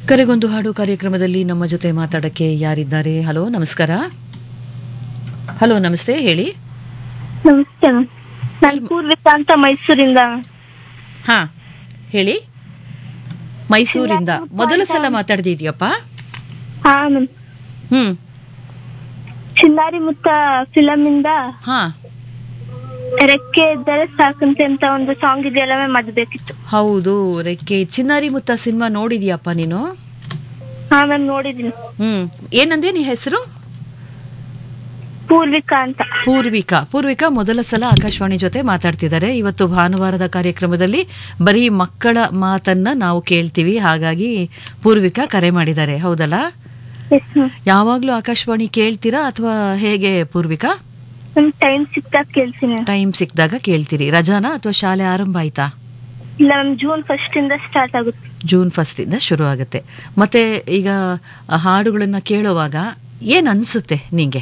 ಕರೆಗೊಂದು ಹಾಡು ಕಾರ್ಯಕ್ರಮದಲ್ಲಿ ನಮ್ಮ ಜೊತೆ ಮಾತಾಡಕ್ಕೆ ಯಾರಿದ್ದಾರೆ ಹಲೋ ನಮಸ್ಕಾರ ಹಲೋ ನಮಸ್ತೆ ಹೇಳಿ ನಮಸ್ತೆ ಮ್ಯಾಮ್ ನಾನು ಪೂರ್ವಿಕಾ ಅಂತ ಮೈಸೂರಿಂದ ಹಾ ಹೇಳಿ ಮೈಸೂರಿಂದ ಮೊದಲ ಸಲ ಮಾತಾಡ್ದಿದ್ಯಪ್ಪ ಹಾ ಮ್ಯಾಮ್ ಹ್ಮ್ ಚಿನ್ನಾರಿ ಮುತ್ತ ಫಿಲಮ್ ಇಂದ ಹಾ ರೆಕ್ಕೆ ಇದ್ದರೆ ಸಾಕಂತೆ ಅಂತ ಒಂದು ಸಾಂಗ್ ಇದೆಯಲ್ಲ ಮ್ಯಾಮ್ ಅದು ಬೇಕಿತ್ತು ಹೌದು ರೆಕ್ಕೆ ಚಿನ್ನಾರಿ ಮುತ್ತ ಸಿನಿಮಾ ನೋಡಿದ್ಯಪ್ಪ ನೀನು ಹಾ ಮ್ಯಾಮ್ ನೋಡಿದೀನಿ ಹ್ಮ್ ಏನಂದೆ ನೀ ಹೆಸರು ಪೂರ್ವಿಕಾ ಅಂತ ಪೂರ್ವಿಕಾ ಪೂರ್ವಿಕಾ ಮೊದಲ ಸಲ ಆಕಾಶವಾಣಿ ಜೊತೆ ಮಾತಾಡ್ತಿದ್ದಾರೆ ಇವತ್ತು ಭಾನುವಾರದ ಕಾರ್ಯಕ್ರಮದಲ್ಲಿ ಬರೀ ಮಕ್ಕಳ ಮಾತನ್ನ ನಾವು ಕೇಳ್ತೀವಿ ಹಾಗಾಗಿ ಪೂರ್ವಿಕಾ ಕರೆ ಮಾಡಿದ್ದಾರೆ ಹೌದಲ್ಲ ಎಸ್ ಮ್ಯಾಮ್ ಯಾವಾಗ್ಲೂ ಆಕಾಶವಾಣಿ ಕೇಳ್ತೀರಾ ಅಥವಾ ಹೇಗೆ ಪೂರ್ವಿಕಾ ನಮ್ ಟೈಮ್ ಸಿಕ್ತಾಗ ಕೇಳ್ತೀನಿ ಟೈಮ್ ಸಿಕ್ಕಿದಾಗ ಕೇಳ್ತೀರಿ ರಜಾನಾ ಅಥವಾ ಶಾಲೆ ಆರಂಭ ಆಯ್ತಾ ಇಲ್ಲ ಮ್ಯಾಮ್ ಜೂನ್ ಫಸ್ಟ್ ಇಂದ ಸ್ಟಾರ್ಟ್ ಆಗುತ್ತೆ ಜೂನ್ ಫಸ್ಟ್ ಇಂದ ಶುರು ಆಗುತ್ತೆ ಮತ್ತೆ ಈಗ ಹಾಡುಗಳನ್ನ ಕೇಳುವಾಗ ಏನ್ ಅನ್ಸುತ್ತೆ ನಿಂಗೆ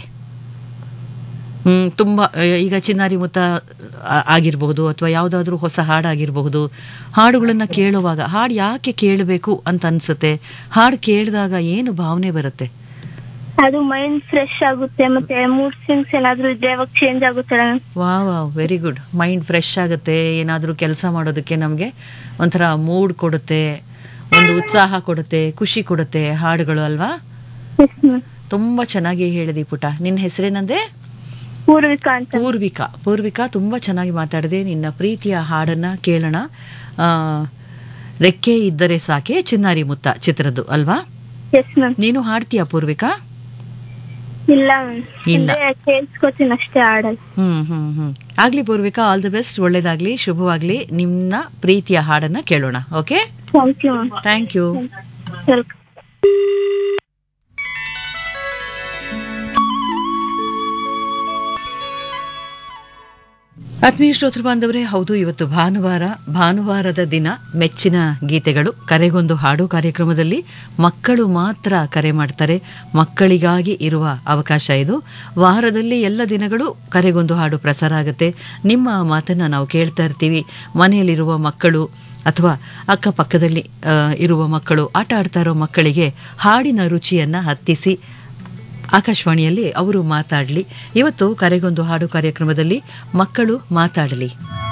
ಹ್ಮ್ ತುಂಬಾ ಆ, ಈಗ ಚಿನ್ನಾರಿ ಮುತ್ತ ಆ- ಆಗಿರ್ಬಹುದು ಅಥವಾ ಯಾವ್ದಾದ್ರು ಹೊಸ ಹಾಡಾಗಿರಬಹುದು ಹಾಡುಗಳನ್ನ ಕೇಳುವಾಗ ಹಾಡು ಯಾಕೆ ಕೇಳಬೇಕು ಅಂತ ಅನ್ಸುತ್ತೆ ಹಾಡು ಕೇಳಿದಾಗ ಏನು ಭಾವನೆ ಬರುತ್ತೆ ಅದು ಮೈಂಡ್ ಫ್ರೆಶ್ ಆಗುತ್ತೆ ಮತ್ತೆ ಮೂಡ್ ಸ್ವಿಂಗ್ಸ್ ಏನಾದ್ರು ಇದ್ರೆ ಅವಾಗ ಚೇಂಜ್ ಆಗುತ್ತೆ ಮ್ಯಾಮ್ ವಾ ವಾ ವೆರಿ ಗುಡ್ ಮೈಂಡ್ ಫ್ರೆಶ್ ಆಗುತ್ತೆ ಏನಾದರೂ ಕೆಲಸ ಮಾಡೋದಕ್ಕೆ ನಮಗೆ ಒಂಥರ ಮೂಡ್ ಕೊಡುತ್ತೆ ಒಂದು ಉತ್ಸಾಹ ಕೊಡುತ್ತೆ ಖುಷಿ ಕೊಡುತ್ತೆ ಹಾಡುಗಳು ಅಲ್ವಾ ಎಸ್ ಮ್ಯಾಮ್ ತುಂಬಾ ಚೆನ್ನಾಗಿ ಹೇಳಿದಿ ಪುಟ ನಿನ್ನ ಹೆಸರೇನಂದೆ ಪೂರ್ವಿಕಾ ಅಂತ ಪೂರ್ವಿಕಾ ಪೂರ್ವಿಕಾ ತುಂಬಾ ಚೆನ್ನಾಗಿ ಮಾತಾಡಿದೆ ನಿನ್ನ ಪ್ರೀತಿಯ ಹಾಡನ್ನ ಕೇಳೋಣ ಆ, ರೆಕ್ಕೆ ಇದ್ದರೆ ಸಾಕೆ ಚಿನ್ನಾರಿ ಮುತ್ತ ಚಿತ್ರದ್ದು ಅಲ್ವಾ ಎಸ್ ಮ್ಯಾಮ್ ನೀನು ಹಾಡ್ತೀಯಾ ಪೂರ್ವಿಕಾ ಇಲ್ಲ ಮ್ಯಾಮ್ ಇಲ್ಲ. ಅಂದ್ರೆ ಕೇಳಿಸ್ಕೊತೀನಿ ಅಷ್ಟೇ ಆಡಲ್ಲ ಹ್ಮ್ ಹ್ಮ್ ಹ್ಮ್ ಆಗ್ಲಿ ಪೂರ್ವಿಕಾ ಆಲ್ ದಿ ಬೆಸ್ಟ್ ಒಳ್ಳೇದಾಗ್ಲಿ ಶುಭವಾಗ್ಲಿ ನಿನ್ನ ಪ್ರೀತಿಯ ಹಾಡನ್ನ ಕೇಳೋಣ okay thank you ma'am thank you welcome ಆತ್ಮೀಯ ಶ್ರೋತೃ ಬಾಂಧವರೇ ಹೌದು ಇವತ್ತು ಭಾನುವಾರ ಭಾನುವಾರದ ದಿನ ಮೆಚ್ಚಿನ ಗೀತೆಗಳು ಕರೆಗೊಂದು ಹಾಡು ಕಾರ್ಯಕ್ರಮದಲ್ಲಿ ಮಕ್ಕಳು ಮಾತ್ರ ಕರೆ ಮಾಡ್ತಾರೆ ಮಕ್ಕಳಿಗಾಗಿ ಇರುವ ಅವಕಾಶ ಇದು ವಾರದಲ್ಲಿ ಎಲ್ಲ ದಿನಗಳು ಕರೆಗೊಂದು ಹಾಡು ಪ್ರಸಾರ ಆಗುತ್ತೆ ನಿಮ್ಮ ಮಾತನ್ನ ನಾವು ಕೇಳ್ತಾ ಇರ್ತೀವಿ ಮನೆಯಲ್ಲಿರುವ ಮಕ್ಕಳು ಅಥವಾ ಅಕ್ಕಪಕ್ಕದಲ್ಲಿ ಆ, ಇರುವ ಮಕ್ಕಳು ಆಟ ಆಡ್ತಾ ಇರೋ ಮಕ್ಕಳಿಗೆ ಹಾಡಿನ ರುಚಿಯನ್ನ ಹತ್ತಿಸಿ ಆಕಾಶವಾಣಿಯಲ್ಲಿ ಅವರು ಮಾತಾಡಲಿ ಇವತ್ತು ಕರೆಗೊಂದು ಹಾಡು ಕಾರ್ಯಕ್ರಮದಲ್ಲಿ ಮಕ್ಕಳು ಮಾತಾಡಲಿ